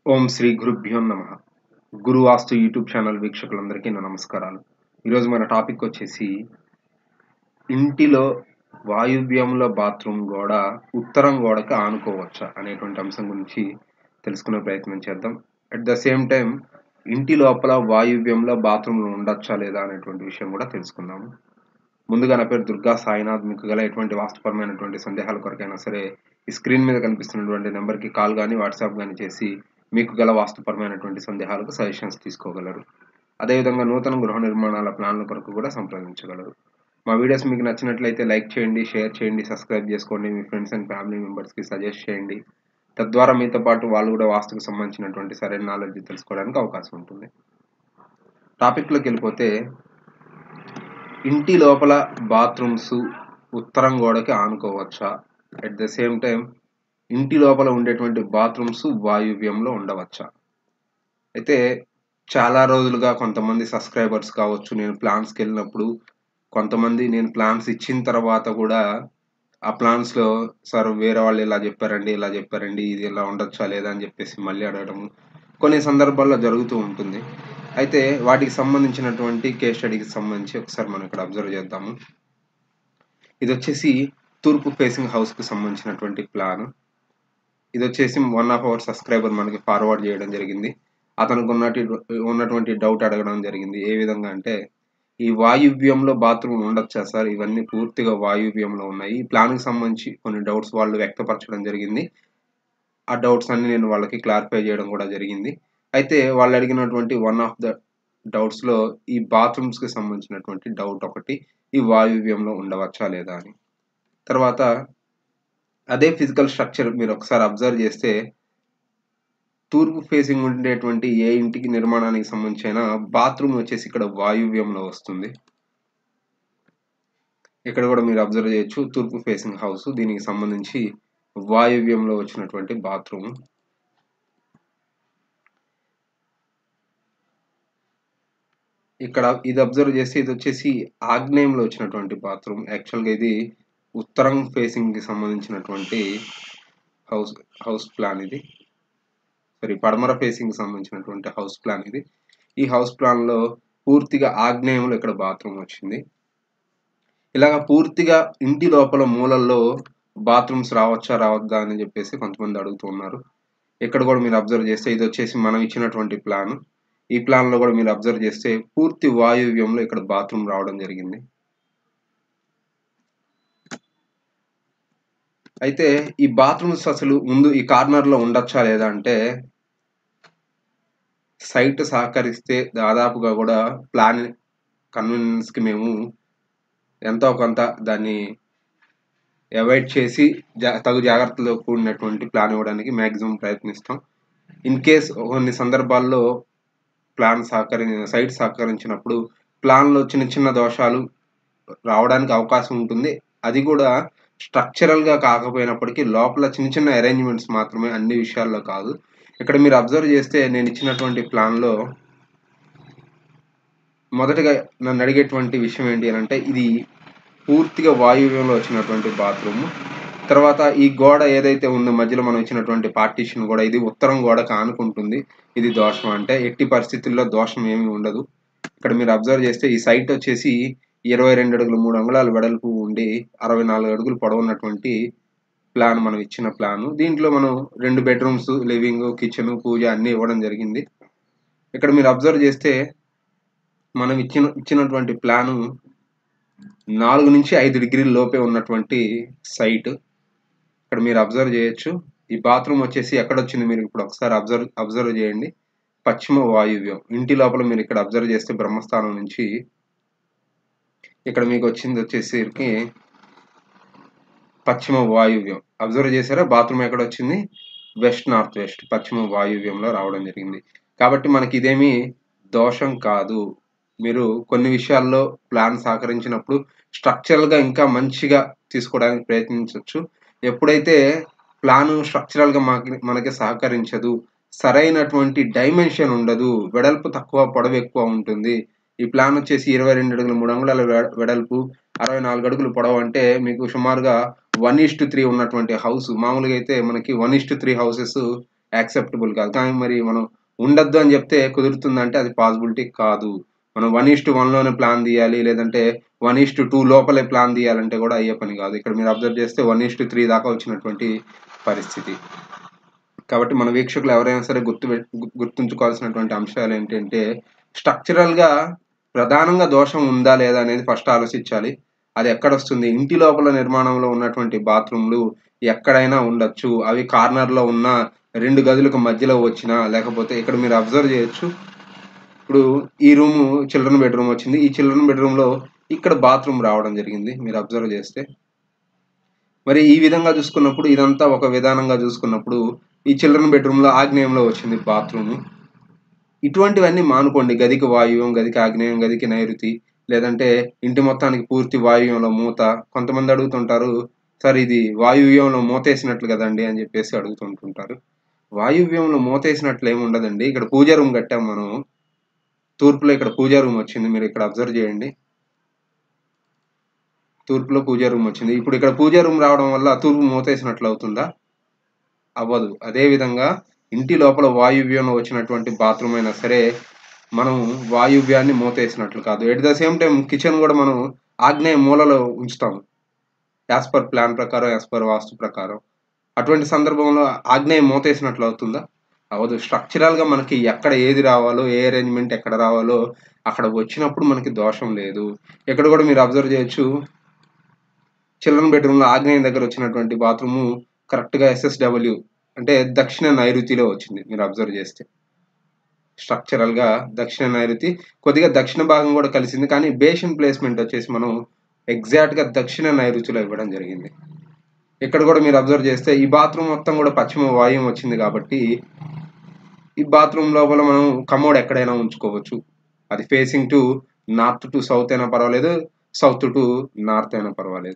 ఓం శ్రీ గురుభ్యో నమ గురు వాస్తు YouTube channel వీక్షకులందరికీ నా నమస్కారాలు ఈరోజు మన టాపిక్ వచ్చేసి ఇంటిలో వాయువ్యంలో బాత్రూమ్ గోడ ఉత్తరం గోడకి ఆనుకోవచ్చా అనేటువంటి అంశం గురించి తెలుసుకునే ప్రయత్నం చేద్దాం అట్ ద సేమ్ టైం ఇంటి లోపల వాయువ్యంలో బాత్రూమ్లు ఉండొచ్చా లేదా అనేటువంటి విషయం కూడా తెలుసుకుందాము ముందుగా నా పేరు దుర్గా సాయినాథ్ మీకు గల ఎటువంటి వాస్తవపరమైనటువంటి సందేహాల కొరకైనా సరే ఈ స్క్రీన్ మీద కనిపిస్తున్నటువంటి నెంబర్కి కాల్ కానీ వాట్సాప్ కానీ చేసి మీకు గల వాస్తుపరమైనటువంటి సందేహాలకు సజెషన్స్ తీసుకోగలరు అదేవిధంగా నూతన గృహ నిర్మాణాల ప్లాన్ల కొరకు కూడా సంప్రదించగలరు మా వీడియోస్ మీకు నచ్చినట్లయితే లైక్ చేయండి షేర్ చేయండి సబ్స్క్రైబ్ చేసుకోండి మీ ఫ్రెండ్స్ అండ్ ఫ్యామిలీ మెంబర్స్కి సజెస్ట్ చేయండి తద్వారా మీతో పాటు వాళ్ళు కూడా వాస్తుకు సంబంధించినటువంటి సరైన నాలెడ్జ్ తెలుసుకోవడానికి అవకాశం ఉంటుంది టాపిక్లోకి వెళ్ళిపోతే ఇంటి లోపల బాత్రూమ్స్ ఉత్తరం గోడకి ఆనుకోవచ్చా అట్ ద సేమ్ టైం ఇంటి లోపల ఉండేటువంటి బాత్రూమ్స్ వాయువ్యంలో ఉండవచ్చా అయితే చాలా రోజులుగా కొంతమంది సబ్స్క్రైబర్స్ కావచ్చు నేను ప్లాన్స్కి వెళ్ళినప్పుడు కొంతమంది నేను ప్లాన్స్ ఇచ్చిన తర్వాత కూడా ఆ ప్లాన్స్లో సార్ వేరే వాళ్ళు ఇలా చెప్పారండి ఇలా చెప్పారండి ఇది ఇలా ఉండొచ్చా లేదా అని చెప్పేసి మళ్ళీ అడగడము కొన్ని సందర్భాల్లో జరుగుతూ ఉంటుంది అయితే వాటికి సంబంధించినటువంటి కేస్ స్టడీకి సంబంధించి ఒకసారి మనం ఇక్కడ అబ్జర్వ్ చేద్దాము ఇది వచ్చేసి తూర్పు ఫేసింగ్ హౌస్కి సంబంధించినటువంటి ప్లాన్ ఇది వచ్చేసి వన్ ఆఫ్ అవర్ సబ్స్క్రైబర్ మనకి ఫార్వర్డ్ చేయడం జరిగింది అతనికి ఉన్నటి ఉన్నటువంటి డౌట్ అడగడం జరిగింది ఏ విధంగా అంటే ఈ వాయువ్యంలో బాత్రూమ్ ఉండొచ్చా సార్ ఇవన్నీ పూర్తిగా వాయువ్యంలో ఉన్నాయి ఈ ప్లాన్కి సంబంధించి కొన్ని డౌట్స్ వాళ్ళు వ్యక్తపరచడం జరిగింది ఆ డౌట్స్ అన్ని నేను వాళ్ళకి క్లారిఫై చేయడం కూడా జరిగింది అయితే వాళ్ళు అడిగినటువంటి వన్ ఆఫ్ ద డౌట్స్లో ఈ బాత్రూమ్స్కి సంబంధించినటువంటి డౌట్ ఒకటి ఈ వాయువ్యంలో ఉండవచ్చా లేదా అని తర్వాత అదే ఫిజికల్ స్ట్రక్చర్ మీరు ఒకసారి అబ్జర్వ్ చేస్తే తూర్పు ఫేసింగ్ ఉండేటువంటి ఏ ఇంటికి నిర్మాణానికి సంబంధించిన బాత్రూమ్ వచ్చేసి ఇక్కడ వాయువ్యంలో వస్తుంది ఇక్కడ కూడా మీరు అబ్జర్వ్ చేయొచ్చు తూర్పు ఫేసింగ్ హౌస్ దీనికి సంబంధించి వాయువ్యంలో వచ్చినటువంటి బాత్రూమ్ ఇక్కడ ఇది అబ్జర్వ్ చేస్తే ఇది వచ్చేసి ఆగ్నేయంలో వచ్చినటువంటి బాత్రూమ్ యాక్చువల్గా ఇది ఉత్తరం ఫేసింగ్కి సంబంధించినటువంటి హౌస్ హౌస్ ప్లాన్ ఇది సారీ పడమర ఫేసింగ్కి సంబంధించినటువంటి హౌస్ ప్లాన్ ఇది ఈ హౌస్ ప్లాన్లో పూర్తిగా ఆగ్నేయంలో ఇక్కడ బాత్రూమ్ వచ్చింది ఇలాగ పూర్తిగా ఇంటి లోపల మూలల్లో బాత్రూమ్స్ రావచ్చా రావద్దా అని చెప్పేసి కొంతమంది అడుగుతున్నారు ఇక్కడ కూడా మీరు అబ్జర్వ్ చేస్తే ఇది వచ్చేసి మనం ఇచ్చినటువంటి ప్లాన్ ఈ ప్లాన్లో కూడా మీరు అబ్జర్వ్ చేస్తే పూర్తి వాయువ్యంలో ఇక్కడ బాత్రూమ్ రావడం జరిగింది అయితే ఈ బాత్రూమ్స్ అసలు ముందు ఈ కార్నర్లో ఉండొచ్చా లేదా అంటే సైట్ సహకరిస్తే దాదాపుగా కూడా ప్లాన్ కన్వీనియన్స్కి మేము ఎంతో కొంత దాన్ని అవాయిడ్ చేసి జా తగు జాగ్రత్తలో కూడినటువంటి ప్లాన్ ఇవ్వడానికి మ్యాక్సిమం ప్రయత్నిస్తాం ఇన్ కేస్ కొన్ని సందర్భాల్లో ప్లాన్ సహకరి సైట్ సహకరించినప్పుడు ప్లాన్లో చిన్న చిన్న దోషాలు రావడానికి అవకాశం ఉంటుంది అది కూడా స్ట్రక్చరల్గా కాకపోయినప్పటికీ లోపల చిన్న చిన్న అరేంజ్మెంట్స్ మాత్రమే అన్ని విషయాల్లో కాదు ఇక్కడ మీరు అబ్జర్వ్ చేస్తే నేను ఇచ్చినటువంటి ప్లాన్లో మొదటగా నన్ను అడిగేటువంటి విషయం ఏంటి అని అంటే ఇది పూర్తిగా వాయువ్యంలో వచ్చినటువంటి బాత్రూమ్ తర్వాత ఈ గోడ ఏదైతే ఉందో మధ్యలో మనం ఇచ్చినటువంటి పార్టీషన్ కూడా ఇది ఉత్తరం గోడకు ఆనుకుంటుంది ఇది దోషం అంటే ఎట్టి పరిస్థితుల్లో దోషం ఏమీ ఉండదు ఇక్కడ మీరు అబ్జర్వ్ చేస్తే ఈ సైట్ వచ్చేసి ఇరవై రెండు అడుగులు మూడు అంగుళాలు వెడల్పు ఉండి అరవై నాలుగు అడుగులు పొడవున్నటువంటి ప్లాన్ మనం ఇచ్చిన ప్లాన్ దీంట్లో మనం రెండు బెడ్రూమ్స్ లివింగ్ కిచెన్ పూజ అన్నీ ఇవ్వడం జరిగింది ఇక్కడ మీరు అబ్జర్వ్ చేస్తే మనం ఇచ్చిన ఇచ్చినటువంటి ప్లాను నాలుగు నుంచి ఐదు డిగ్రీల లోపే ఉన్నటువంటి సైట్ ఇక్కడ మీరు అబ్జర్వ్ చేయొచ్చు ఈ బాత్రూమ్ వచ్చేసి ఎక్కడ వచ్చింది మీరు ఇప్పుడు ఒకసారి అబ్జర్వ్ అబ్జర్వ్ చేయండి పశ్చిమ వాయువ్యం ఇంటి లోపల మీరు ఇక్కడ అబ్జర్వ్ చేస్తే బ్రహ్మస్థానం నుంచి ఇక్కడ మీకు వచ్చింది వచ్చేసరికి పశ్చిమ వాయువ్యం అబ్జర్వ్ చేశారా బాత్రూమ్ ఎక్కడ వచ్చింది వెస్ట్ నార్త్ వెస్ట్ పశ్చిమ వాయువ్యంలో రావడం జరిగింది కాబట్టి మనకి ఇదేమి దోషం కాదు మీరు కొన్ని విషయాల్లో ప్లాన్ సహకరించినప్పుడు స్ట్రక్చరల్గా ఇంకా మంచిగా తీసుకోవడానికి ప్రయత్నించవచ్చు ఎప్పుడైతే ప్లాన్ స్ట్రక్చరల్గా మనకి మనకి సహకరించదు సరైనటువంటి డైమెన్షన్ ఉండదు వెడల్పు తక్కువ పొడవు ఎక్కువ ఉంటుంది ఈ ప్లాన్ వచ్చేసి ఇరవై రెండు అడుగులు మూడు అంగుళాల వెడల్పు అరవై నాలుగు అడుగులు పొడవు అంటే మీకు సుమారుగా వన్ ఇస్ టు త్రీ ఉన్నటువంటి హౌస్ మామూలుగా అయితే మనకి one is to three houses acceptable కాదు కానీ మరి మనం ఉండొద్దు అని చెప్తే కుదురుతుందంటే అది పాసిబిలిటీ కాదు మనం వన్ ఈస్ట్ వన్లోనే ప్లాన్ తీయాలి లేదంటే వన్ ఈస్ట్ టూ లోపలే ప్లాన్ తీయాలంటే కూడా అయ్యే పని కాదు ఇక్కడ మీరు అబ్జర్వ్ చేస్తే వన్ ఈస్ట్ త్రీ దాకా వచ్చినటువంటి పరిస్థితి కాబట్టి మన వీక్షకులు ఎవరైనా సరే గుర్తు గుర్తుంచుకోవాల్సినటువంటి అంశాలు ఏంటంటే స్ట్రక్చరల్గా ప్రధానంగా దోషం ఉందా లేదా అనేది ఫస్ట్ ఆలోచించాలి అది ఎక్కడ వస్తుంది ఇంటి లోపల నిర్మాణంలో ఉన్నటువంటి బాత్రూమ్లు ఎక్కడైనా ఉండొచ్చు అవి కార్నర్లో ఉన్న రెండు గదులకు మధ్యలో వచ్చినా లేకపోతే ఇక్కడ మీరు అబ్జర్వ్ చేయొచ్చు ఇప్పుడు ఈ రూమ్ చిల్డ్రన్ బెడ్రూమ్ వచ్చింది ఈ చిల్డ్రన్ బెడ్రూమ్లో ఇక్కడ బాత్రూమ్ రావడం జరిగింది మీరు అబ్జర్వ్ చేస్తే మరి ఈ విధంగా చూసుకున్నప్పుడు ఇదంతా ఒక విధానంగా చూసుకున్నప్పుడు ఈ చిల్డ్రన్ బెడ్రూమ్లో ఆగ్నేయంలో వచ్చింది బాత్రూమ్ ఇటువంటివన్నీ మానుకోండి గదికి వాయువ్యం గదికి ఆగ్నేయం గదికి నైరుతి లేదంటే ఇంటి మొత్తానికి పూర్తి వాయువ్యంలో మూత కొంతమంది అడుగుతుంటారు సార్ ఇది వాయువ్యంలో మూతేసినట్లు కదండి అని చెప్పేసి అడుగుతుంటుంటారు వాయువ్యంలో మూతేసినట్లు ఏమి ఉండదండి ఇక్కడ పూజ రూమ్ కట్టాం మనం తూర్పులో ఇక్కడ పూజా రూమ్ వచ్చింది మీరు ఇక్కడ అబ్జర్వ్ చేయండి తూర్పులో పూజా రూమ్ వచ్చింది ఇప్పుడు ఇక్కడ పూజా రూమ్ రావడం వల్ల తూర్పు మూతేసినట్లు అవుతుందా అవ్వదు అదే విధంగా ఇంటి లోపల వాయువ్యంలో వచ్చినటువంటి బాత్రూమ్ అయినా సరే మనం వాయువ్యాన్ని మూతేసినట్లు కాదు at the same time kitchen కూడా మనం ఆగ్నేయ మూలలో ఉంచుతాం యాజ్ పర్ ప్లాన్ ప్రకారం యాజ్ పర్ వాస్తు ప్రకారం అటువంటి సందర్భంలో ఆగ్నేయం మూతేసినట్లు అవుతుందా అవదు స్ట్రక్చరల్గా మనకి ఎక్కడ ఏది రావాలో ఏ అరేంజ్మెంట్ ఎక్కడ రావాలో అక్కడ వచ్చినప్పుడు మనకి దోషం లేదు ఇక్కడ కూడా మీరు అబ్జర్వ్ చేయొచ్చు చిల్డ్రన్ బెడ్రూమ్లో ఆగ్నేయం దగ్గర వచ్చినటువంటి బాత్రూము కరెక్ట్గా ఎస్ఎస్డబ్ల్యూ అంటే దక్షిణ నైరుతిలో వచ్చింది మీరు అబ్జర్వ్ చేస్తే స్ట్రక్చరల్గా దక్షిణ నైరుతి కొద్దిగా దక్షిణ భాగం కూడా కలిసింది కానీ బేషన్ ప్లేస్మెంట్ వచ్చేసి మనం ఎగ్జాక్ట్గా దక్షిణ నైరుతిలో ఇవ్వడం జరిగింది ఇక్కడ కూడా మీరు అబ్జర్వ్ చేస్తే ఈ బాత్రూమ్ మొత్తం కూడా పశ్చిమ వాయువు వచ్చింది కాబట్టి ఈ బాత్రూమ్ లోపల మనం కమోడ్ ఎక్కడైనా ఉంచుకోవచ్చు అది facing to north to south అయినా పర్వాలేదు సౌత్ టు నార్త్ అయినా పర్వాలేదు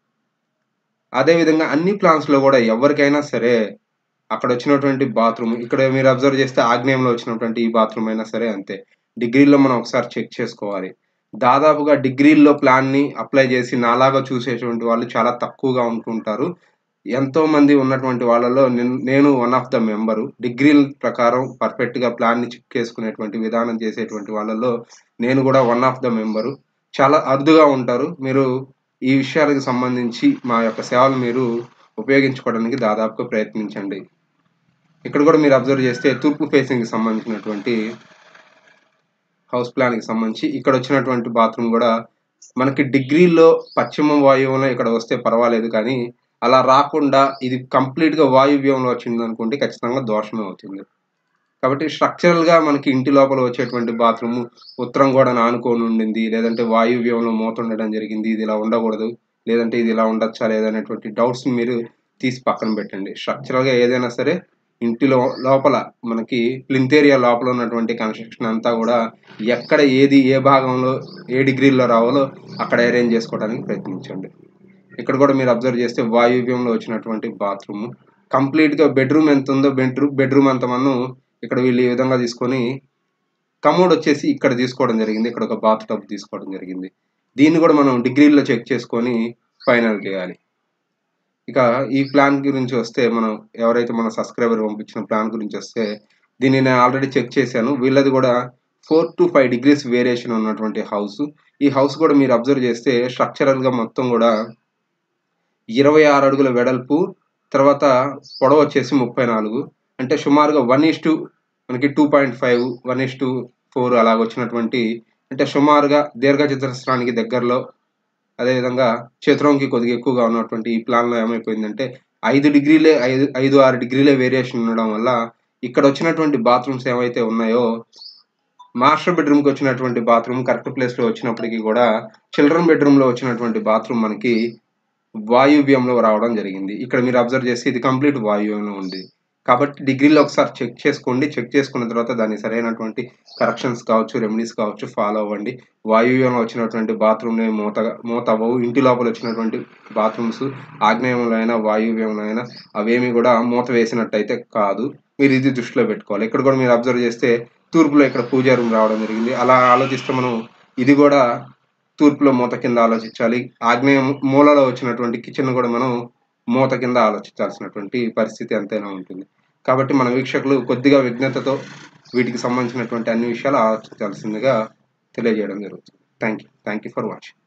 అదేవిధంగా అన్ని ప్లాన్స్లో కూడా ఎవరికైనా సరే అక్కడ వచ్చినటువంటి బాత్రూమ్ ఇక్కడ మీరు అబ్జర్వ్ చేస్తే ఆగ్నేయంలో వచ్చినటువంటి ఈ బాత్రూమ్ అయినా సరే అంతే డిగ్రీలో మనం ఒకసారి చెక్ చేసుకోవాలి దాదాపుగా డిగ్రీల్లో ప్లాన్ని అప్లై చేసి నాలాగా చూసేటువంటి వాళ్ళు చాలా తక్కువగా ఉంటుంటారు ఎంతో మంది ఉన్నటువంటి వాళ్ళలో నేను వన్ ఆఫ్ ద మెంబరు డిగ్రీల ప్రకారం పర్ఫెక్ట్గా ప్లాన్ని చెక్ చేసుకునేటువంటి విధానం చేసేటువంటి వాళ్ళలో నేను కూడా వన్ ఆఫ్ ద మెంబరు చాలా అరుదుగా ఉంటారు మీరు ఈ విషయాలకు సంబంధించి మా యొక్క సేవలు మీరు ఉపయోగించుకోవడానికి దాదాపుగా ప్రయత్నించండి ఇక్కడ కూడా మీరు అబ్జర్వ్ చేస్తే తూర్పు ఫేసింగ్కి సంబంధించినటువంటి హౌస్ ప్లాన్కి సంబంధించి ఇక్కడ వచ్చినటువంటి బాత్రూమ్ కూడా మనకి డిగ్రీల్లో పశ్చిమ వాయువ్యంలో ఇక్కడ వస్తే పర్వాలేదు కానీ అలా రాకుండా ఇది కంప్లీట్గా వాయువ్యంలో వచ్చింది అనుకుంటే ఖచ్చితంగా దోషమే అవుతుంది కాబట్టి స్ట్రక్చరల్గా మనకి ఇంటి లోపల వచ్చేటువంటి బాత్రూమ్ ఉత్తరం కూడా ఆనుకొని ఉండింది లేదంటే వాయువ్యంలో మూత ఉండడం జరిగింది ఇది ఇలా ఉండకూడదు లేదంటే ఇది ఇలా ఉండొచ్చా లేదనేటువంటి డౌట్స్ని మీరు తీసి పక్కన పెట్టండి స్ట్రక్చరల్గా ఏదైనా సరే ఇంటిలో లోపల మనకి ప్లింత్ ఏరియా లోపల ఉన్నటువంటి కన్స్ట్రక్షన్ అంతా కూడా ఎక్కడ ఏది ఏ భాగంలో ఏ డిగ్రీలో రావాలో అక్కడ అరేంజ్ చేసుకోవడానికి ప్రయత్నించండి ఇక్కడ కూడా మీరు అబ్జర్వ్ చేస్తే వాయువ్యంలో వచ్చినటువంటి బాత్రూమ్ కంప్లీట్గా బెడ్రూమ్ ఎంత ఉందో బెడ్రూమ్ బెడ్రూమ్ అంత మనం ఇక్కడ వీళ్ళు ఈ విధంగా తీసుకొని కమోడ్ వచ్చేసి ఇక్కడ తీసుకోవడం జరిగింది ఇక్కడ ఒక బాత్ టబ్ తీసుకోవడం జరిగింది దీన్ని కూడా మనం డిగ్రీలో చెక్ చేసుకొని ఫైనల్ చేయాలి ఇక ఈ ప్లాన్ గురించి వస్తే మనం ఎవరైతే మన సబ్స్క్రైబర్ పంపించిన ప్లాన్ గురించి వస్తే దీన్ని నేను ఆల్రెడీ చెక్ చేశాను వీళ్ళది కూడా four to five degrees variation ఉన్నటువంటి హౌస్ ఈ హౌస్ కూడా మీరు అబ్జర్వ్ చేస్తే స్ట్రక్చరల్గా మొత్తం కూడా ఇరవై ఆరు అడుగుల వెడల్పు తర్వాత పొడవ వచ్చేసి ముప్పై నాలుగు అంటే సుమారుగా వన్ ఇస్ టు మనకి two point five one is to four అలాగ వచ్చినటువంటి అంటే సుమారుగా దీర్ఘచతురస్రానికి దగ్గరలో అదేవిధంగా చతురంకి కొద్దిగా ఎక్కువగా ఉన్నటువంటి ఈ ప్లాన్లో ఏమైపోయిందంటే ఐదు డిగ్రీలే ఐదు ఐదు ఆరు డిగ్రీలే వేరియేషన్ ఉండడం వల్ల ఇక్కడ వచ్చినటువంటి బాత్రూమ్స్ ఏవైతే ఉన్నాయో మాస్టర్ బెడ్రూమ్కి వచ్చినటువంటి బాత్రూమ్ కరెక్ట్ ప్లేస్లో వచ్చినప్పటికీ కూడా చిల్డ్రన్ బెడ్రూమ్లో వచ్చినటువంటి బాత్రూమ్ మనకి వాయువ్యంలో రావడం జరిగింది ఇక్కడ మీరు అబ్జర్వ్ చేస్తే ఇది కంప్లీట్ వాయువ్యంలో ఉంది కాబట్టి డిగ్రీలో ఒకసారి చెక్ చేసుకోండి చెక్ చేసుకున్న తర్వాత దాని సరైనటువంటి కరెక్షన్స్ కావచ్చు రెమెడీస్ కావచ్చు ఫాలో అవ్వండి వాయువ్యంలో వచ్చినటువంటి బాత్రూమ్ని మూత మూత అవ్వవు ఇంటి లోపల వచ్చినటువంటి బాత్రూమ్స్ ఆగ్నేయంలో అయినా వాయువ్యంలో అయినా అవేమి కూడా మూత వేసినట్టయితే కాదు మీరు ఇది దృష్టిలో పెట్టుకోవాలి ఇక్కడ కూడా మీరు అబ్జర్వ్ చేస్తే తూర్పులో ఇక్కడ పూజా రూమ్ రావడం జరిగింది అలా ఆలోచిస్తే మనం ఇది కూడా తూర్పులో మూత కింద ఆలోచించాలి ఆగ్నేయ మూలలో వచ్చినటువంటి కిచెన్ కూడా మనం మూత కింద ఆలోచించాల్సినటువంటి పరిస్థితి ఎంతైనా ఉంటుంది కాబట్టి మన వీక్షకులు కొద్దిగా విజ్ఞతతో వీటికి సంబంధించినటువంటి అన్ని విషయాలు ఆలోచించాల్సిందిగా తెలియజేయడం జరుగుతుంది thank you thank you for watching